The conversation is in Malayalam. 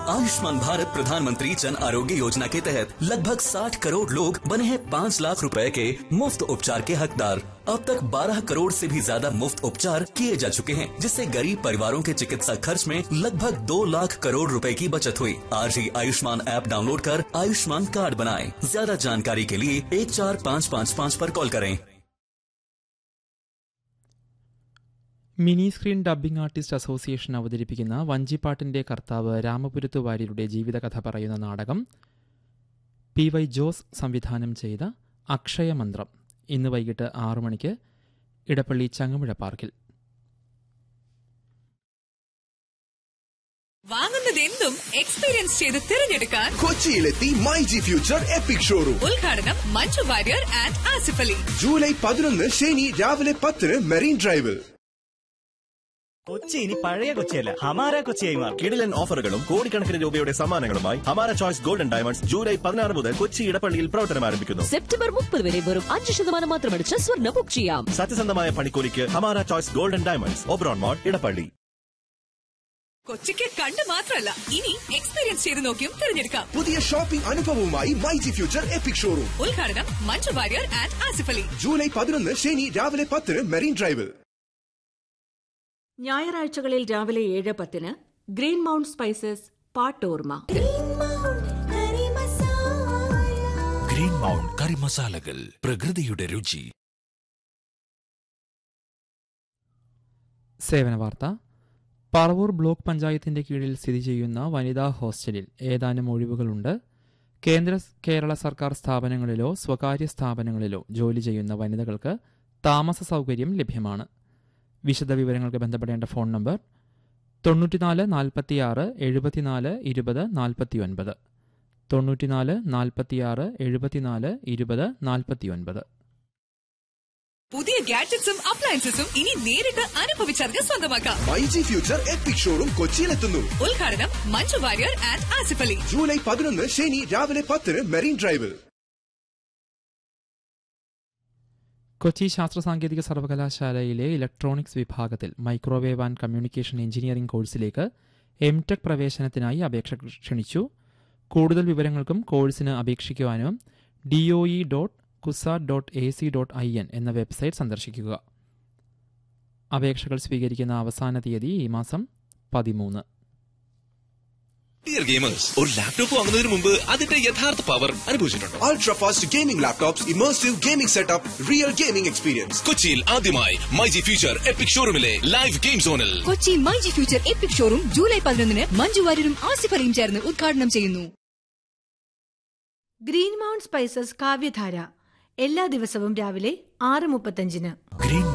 आयुष्मान भारत प्रधानमंत्री जन आरोग्य योजना के तहत लगभग 60 करोड़ लोग बने हैं 5 लाख रुपए के मुफ्त उपचार के हकदार अब तक 12 करोड़ से भी ज्यादा मुफ्त उपचार किए जा चुके हैं जिससे गरीब परिवारों के चिकित्सा खर्च में लगभग 2 लाख करोड़ रुपए की बचत हुई आज ही आयुष्मान ऐप डाउनलोड कर आयुष्मान कार्ड बनाएं ज्यादा जानकारी के लिए एक चार पाँच पाँच पाँच पर कॉल करें mini screen dubbing artist association അവതരിപ്പിക്കുന്ന വഞ്ചിപ്പാട്ടിന്റെ കർത്താവ് രാമപുരത്തു വാര്യരുടെ ജീവിതകഥ പറയുന്ന നാടകം പി വൈ ജോസ് സംവിധാനം ചെയ്ത അക്ഷയമന്ത്രം ഇന്ന് വൈകിട്ട് ആറു മണിക്ക് ഇടപ്പള്ളി ചങ്ങമ്പുഴ പാർക്കിൽ വാങ്ങുന്നത് എന്തും എക്സ്പീരിയൻസ് ചെയ്ത് തിരഞ്ഞെടുക്കാൻ കൊച്ചിയിലെത്തി my G future epic showroom ഉദ്ഘാടനം മഞ്ജു വാര്യർ ആൻഡ് ആസിഫ് അലി ജൂലൈ പതിനൊന്ന് ശനി രാവിലെ പത്തിന് മെറീൻ ഡ്രൈവിൽ കൊച്ചി ഇനി പഴയ കൊച്ചിയല്ല ഹമാര കൊച്ചിയായി മാറും കിടിലൻ ഓഫറുകളും കോടിക്കണക്കിന് രൂപയുടെ സമ്മാനങ്ങളുമായി ഹമാര ചോയ്സ് ഗോൾഡൻ ഡയമണ്ട്സ് ജൂലൈ പതിനാറ് മുതൽ കൊച്ചി ഇടപ്പള്ളിയിൽ പ്രവർത്തനം ആരംഭിക്കുന്നു സെപ്റ്റംബർ മുപ്പത് വരെ വെറും അഞ്ച് ശതമാനം മാത്രമടിച്ച് സ്വർണ്ണ ബുക്ക് ചെയ്യാം സത്യസന്ധമായ പണിക്കൂലിക്ക് Hamara choice golden diamonds Oberon mall Edappally കൊച്ചിക്ക് കണ്ട് മാത്രമല്ല ഇനി എക്സ്പീരിയൻസ് ചെയ്ത് നോക്കിയും തിരഞ്ഞെടുക്കാം പുതിയ ഷോപ്പിംഗ് അനുഭവവുമായി my G future epic showroom ഉദ്ഘാടനം മഞ്ജു വാര്യർ ആൻഡ് ആസിഫ് അലി ജൂലൈ പതിനൊന്ന് ശനി രാവിലെ പത്തിന് മെറീൻ ഡ്രൈവിൽ ഞായറാഴ്ചകളിൽ രാവിലെ ഏഴ് പത്തിന് ഗ്രീൻ മൗണ്ട് സ്പൈസസ് പാട്ടോർമ ഗ്രീൻ മൗണ്ട് കറി മസാലകൾ പ്രകൃതിയുടെ രുചി സേവന വാർത്ത പറവൂർ ബ്ലോക്ക് പഞ്ചായത്തിന്റെ കീഴിൽ സ്ഥിതി ചെയ്യുന്ന വനിതാ ഹോസ്റ്റലിൽ ഏതാനും ഒഴിവുകളുണ്ട് കേന്ദ്ര കേരള സർക്കാർ സ്ഥാപനങ്ങളിലോ സ്വകാര്യ സ്ഥാപനങ്ങളിലോ ജോലി ചെയ്യുന്ന വനിതകൾക്ക് താമസ സൗകര്യം ലഭ്യമാണ് വിശദവിവരങ്ങൾക്ക് ബന്ധപ്പെടേണ്ട ഫോൺ നമ്പർ തൊണ്ണൂറ്റിനാല് നാൽപ്പത്തിയാറ് എഴുപത്തിനാല് ഇരുപത് നാൽപ്പത്തിയൊൻപത് തൊണ്ണൂറ്റിനാല് നാൽപ്പത്തിയാറ് എഴുപത്തിനാല് ഇരുപത് നാൽപ്പത്തിയൊൻപത് പുതിയ ഗാഡ്ജറ്റ്സും അപ്ലയൻസസും ഇനി നേരിട്ട് അനുഭവിച്ചറിഞ്ഞ് സ്വന്തമാക്കാം my G future epic showroom കൊച്ചിയിലെത്തുന്നു ഉദ്ഘാടനം മഞ്ജു വാര്യർ ആൻഡ് ആസിഫ് അലി ജൂലൈ പതിനൊന്ന് ശനി രാവിലെ പത്തിന് മെറീൻ ഡ്രൈവിൽ കൊച്ചി ശാസ്ത്ര സാങ്കേതിക സർവകലാശാലയിലെ ഇലക്ട്രോണിക്സ് വിഭാഗത്തിൽ മൈക്രോവേവ് ആൻഡ് കമ്മ്യൂണിക്കേഷൻ എഞ്ചിനീയറിംഗ് കോഴ്സിലേക്ക് എം ടെക് പ്രവേശനത്തിനായി അപേക്ഷ ക്ഷണിച്ചു കൂടുതൽ വിവരങ്ങൾക്കും കോഴ്സിന് അപേക്ഷിക്കുവാനും D O E dot CUSAT dot A C dot I N എന്ന വെബ്സൈറ്റ് സന്ദർശിക്കുക അപേക്ഷകൾ സ്വീകരിക്കുന്ന അവസാന തീയതി ഈ മാസം പതിമൂന്ന് ഡിയർ ഗെയിമേഴ്സ് ഒരു ലാപ്ടോപ്പ് വാങ്ങുന്നതിന് മുമ്പ് അതിന്റെ യഥാർത്ഥ പവർ അനുഭവിച്ചിട്ടുണ്ടോ ultra fast gaming laptops immersive gaming setup real gaming experience കൊച്ചിയിൽ ആദ്യമായി മൈ ജി ഫ്യൂച്ചർ എപ്പിക് ഷോറൂമിലെ ലൈവ് ഗെയിം സോണിൽ Kochi myG future epic showroom July പതിനൊന്നിന് മഞ്ജു വാര്യരും ആസിഫ് അലിയും ചേർന്ന് ഉദ്ഘാടനം ചെയ്യുന്നു ഗ്രീൻ മൗണ്ട് സ്പൈസസ് കാവ്യധാര എല്ലാ ദിവസവും രാവിലെ ആറ് മുപ്പത്തഞ്ചിന് ഗ്രീൻ